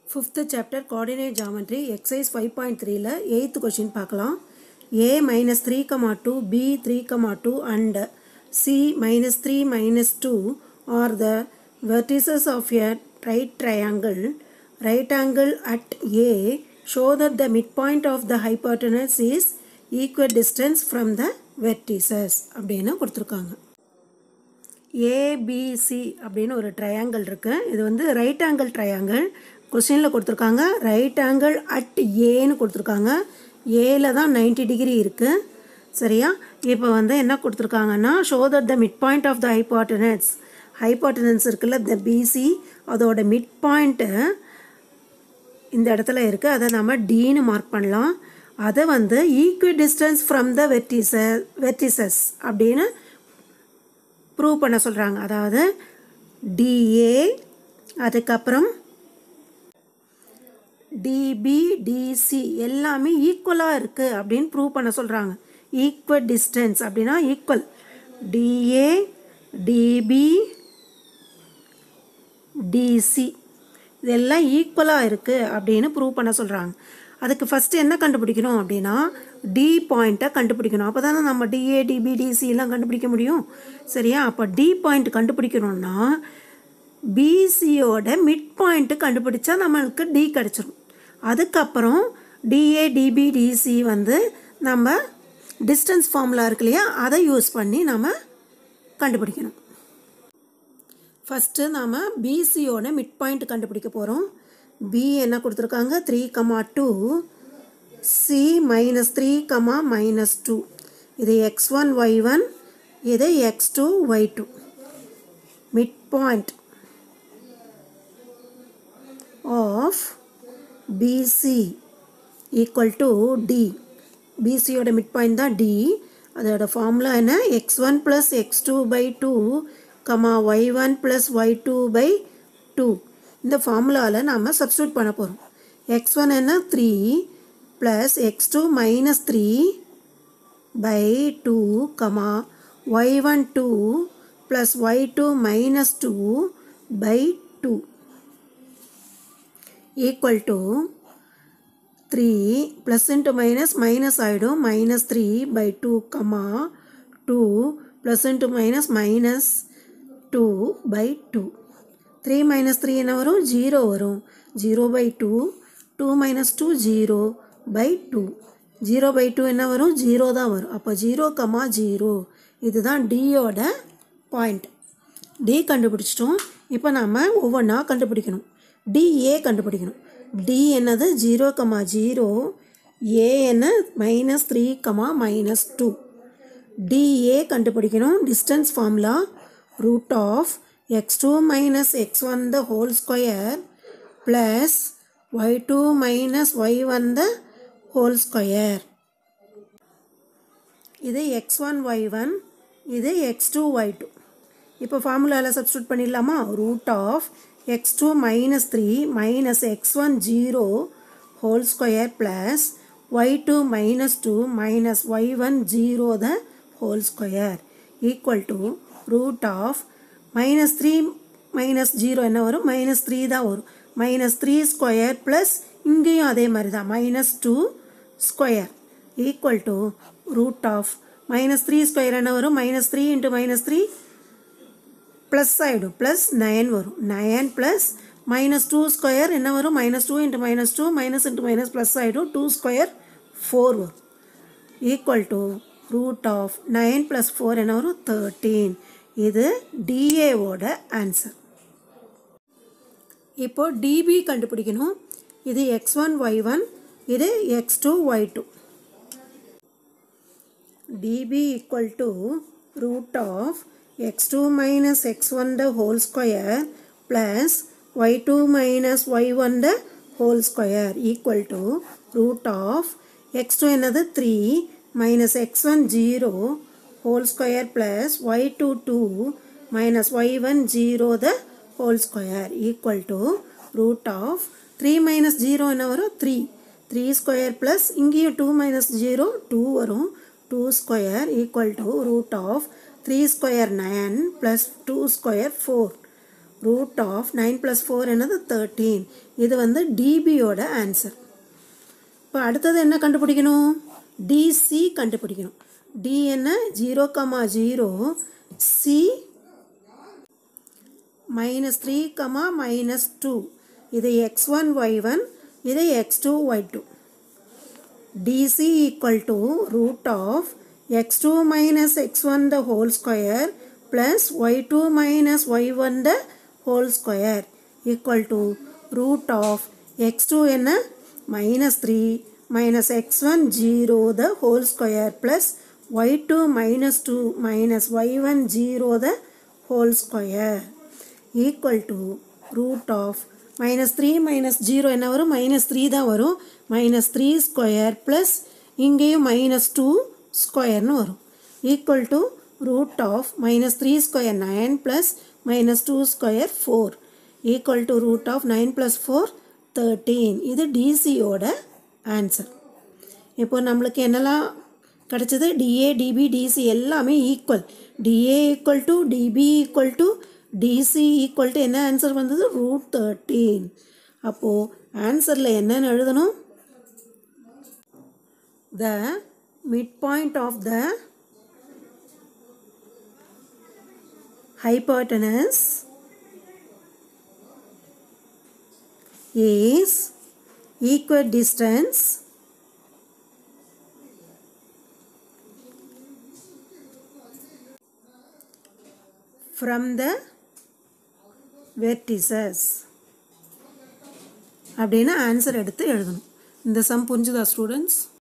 fifth chapter coordinate geometry exercise five point த்ரீல eighth question பார்க்கலாம் A minus three comma two B three comma two and C minus three minus two are the vertices of a right triangle right angle at A show that the mid point of the hypotenuse is equal distance from the vertices அப்படின்னு கொடுத்துருக்காங்க ABC அப்படின்னு ஒரு triangle இருக்கு இது வந்து right angle triangle கொஸ்டினில் கொடுத்துருக்காங்க right angle at ஏன்னு கொடுத்துருக்காங்க ஏல தான் 90 டிகிரி இருக்குது சரியா இப்போ வந்து என்ன கொடுத்துருக்காங்கன்னா show that the mid point of the hypotenuse hypotenuse இருக்குல்ல த பிசி அதோட மிட் பாயிண்ட்டு இந்த இடத்துல இருக்குது அதை நம்ம டீன்னு மார்க் பண்ணலாம் அதை வந்து equidistance from the vertices vertices அப்படின்னு ப்ரூவ் பண்ண சொல்கிறாங்க அதாவது டிஏ அதுக்கப்புறம் டிபி டிசி எல்லாமே ஈக்குவலாக இருக்குது அப்படின்னு ப்ரூவ் பண்ண சொல்கிறாங்க ஈக்குவல் டிஸ்டன்ஸ் அப்படின்னா ஈக்குவல் டிஏ டிபி டிசி இதெல்லாம் ஈக்குவலாக இருக்குது அப்படின்னு ப்ரூவ் பண்ண சொல்கிறாங்க அதுக்கு ஃபஸ்ட்டு என்ன கண்டுபிடிக்கணும் அப்படின்னா டி பாயிண்ட்டை கண்டுபிடிக்கணும் அப்போ தானே நம்ம டிஏ டிபி டிசி எல்லாம் கண்டுபிடிக்க முடியும் சரியா அப்போ டி பாயிண்ட் கண்டுபிடிக்கணும்னா பிசியோட மிட் பாயிண்ட்டு கண்டுபிடிச்சா நம்மளுக்கு டி கிடச்சிரும் அதுக்கப்புறம் டிஏ டிபி டிசி வந்து நம்ம டிஸ்டன்ஸ் ஃபார்முலா இருக்கு இல்லையா அதை யூஸ் பண்ணி நம்ம கண்டுபிடிக்கணும் ஃபஸ்ட்டு நாம் பிசியோட மிட் பாயிண்ட் கண்டுபிடிக்க போகிறோம் பி என்ன கொடுத்துருக்காங்க three comma two C minus three comma minus two இது எக்ஸ் ஒன் ஒய் ஒன் இது x two y two mid point of BC equal to D பிசியோட மிட் பாயிண்ட் தான் டி அதோட ஃபார்முலா என்ன x one plus x two by two comma y one plus y two by two இந்த ஃபார்முலாவில் நாம் substitute பண்ண போகிறோம் x one என்ன three plus x two minus three by two comma y one two plus y two minus two by two equal to three plus into minus minus ஆகிடும் minus three by two comma two plus into minus minus two by two three minus three என்ன வரும் zero வரும் zero by two two minus two zero by two zero by two என்ன வரும் zero தான் வரும் அப்போ zero comma zero இதுதான் டியோட point D கண்டுபிடிச்சிட்டோம் இப்போ நம்ம ஒவ்வொன்றா கண்டுபிடிக்கணும் டிஏ கண்டுபிடிக்கணும் டி என்னது ஜீரோ கமா ஜீரோ ஏ என்ன minus three comma minus two DA கண்டுபிடிக்கணும் distance formula root of x two minus x one the whole square plus y two minus y one the whole square இது x one y one இது x two y two இப்போ ஃபார்முலாவில் substitute பண்ணிடலாமா root of x two minus three minus x one zero whole square plus y two minus two minus y one zero the whole square equal to root of minus three minus zero என்ன வரும் minus three தான் வரும் minus three square plus இங்கேயும் அதே மாதிரி தான் minus two square equal to root of minus three square என்ன வரும் minus three into minus three plus ஆகிடும் ப்ளஸ் நயன் வரும் nine plus minus two square என்ன வரும் minus two into minus two minus into minus plus ஆகிடும் two square four வரும் equal to root of nine plus four என்ன வரும் thirteen இது டிஏவோட answer இப்போ டிபி கண்டுபிடிக்கணும் இது எக்ஸ் ஒன் ஒய் ஒன் இது x two y two DB equal to root of x2 minus x1 the whole square plus y2 minus y1 the whole square equal to root of x2 another 3 minus x1 0 whole square plus y2 2 minus y1 0 the whole square equal to root of 3 minus 0 என்ன வரும் 3 3 square plus இங்கேயும் 2 minus 0 2 வரும் 2 square equal to root of 3 square 9 plus 2 square 4 root of nine plus four என்னது thirteen இது வந்து டிபியோட answer இப்போ அடுத்தது என்ன கண்டுபிடிக்கணும் டிசி கண்டுபிடிக்கணும் டி என்ன zero comma zero C minus three comma minus two இது எக்ஸ் ஒன் ஒய் ஒன் இது x two y two dc equal to root of x2 minus x1 the whole square plus y2 minus y1 the whole square equal to root of x2 என்ன minus 3 minus x1 0 the whole square plus y2 minus 2 minus y1 0 the whole square equal to root of minus three minus zero என்ன வரும் minus three தான் வரும் minus three square plus இங்கேயும் minus two ஸ்கொயர்னு வரும் equal to root of minus three square nine plus minus two square four equal to root of nine plus four thirteen இது டிசியோட answer இப்போ நம்மளுக்கு என்னெல்லாம் கிடச்சது டிஏ டிபி டிசி எல்லாமே equal DA equal to DB equal to DC equal to என்ன answer வந்தது root thirteen அப்போது ஆன்சரில் என்னென்னு எழுதணும் the mid point of the hypotenuse is equidistance from the vertices அப்படின்னு ஆன்சர் எடுத்து எழுதணும் இந்த சம் புரிஞ்சுதா ஸ்டூடெண்ட்ஸ்